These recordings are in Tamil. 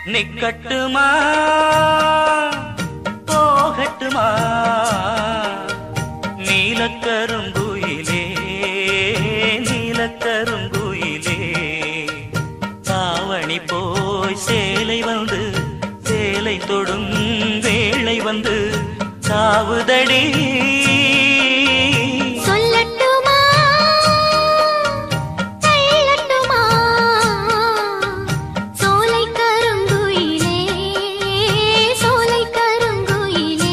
நிக்கட்டுமா போகட்டுமா நீலக்கருங்குயிலே நீலக்கருங்குயிலே தாவணி போய் சேலை வந்து சேலை தொடும் வேளை வந்து சாவுதடி சொல்லட்டுமா தள்ளட்டுமா சோலை கருங்குயிலே சோலை கருங்குயிலே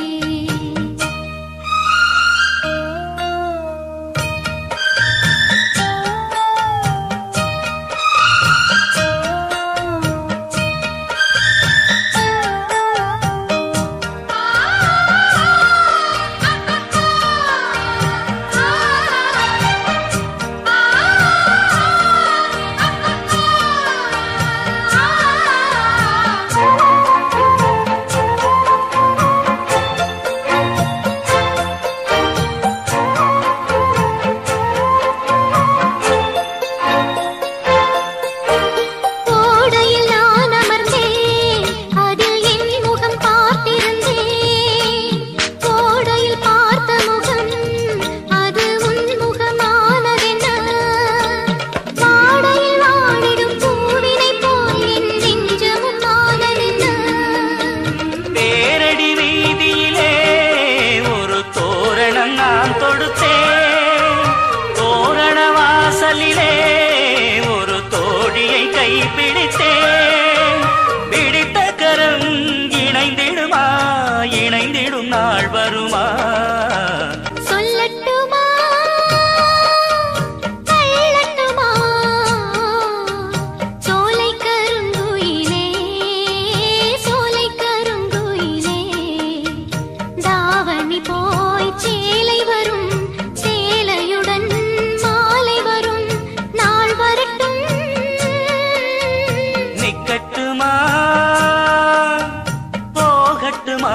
கோடையில் நான் அமர்ந்தேன் அதில் என் முகம் பார்த்திருந்தேன் கோடையில் பார்த்த முகம் அது உன் முகமானதென்ன வாடையில் வாடிடும் பூவினை போல் என் நெஞ்சமும் ஆனதென்ன தேரடி வீதியிலே ஒரு தோரணம் நான் தொடுத்தேன் தோரண வாசலிலே ஒரு தோழியை கைப்பிடித்தேன் பிடித்த கரம் இணைந்திடுமா இணைந்திடும் நாள் வருமா சொல்லட்டுமா தள்ளட்டுமா சோலை கருங்குயிலே சோலை கருங்குயிலே தாவணி போய் சேலை வரும் சேலையுடன் மாலை வரும் நாள் வரட்டும் நிக்கட்டுமா போகட்டுமா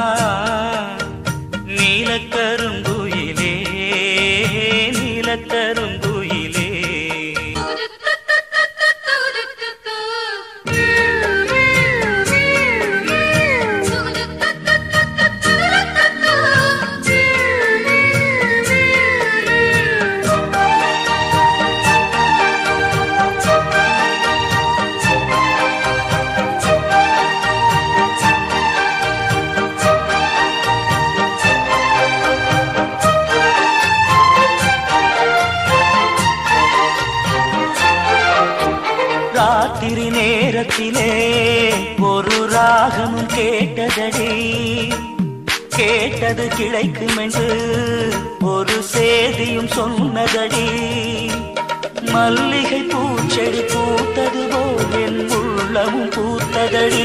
நீலக்கருங்குயிலே நீலக்கருங்குயிலே ராத்திரி நேரத்திலே ஒரு ராகமும் கேட்டதடி கேட்டது கிடைக்கும் என்று ஒரு சேதியும் சொன்னதடி மல்லிகை பூச்செடி பூத்தது போல் என் உள்ளமும் பூத்ததடி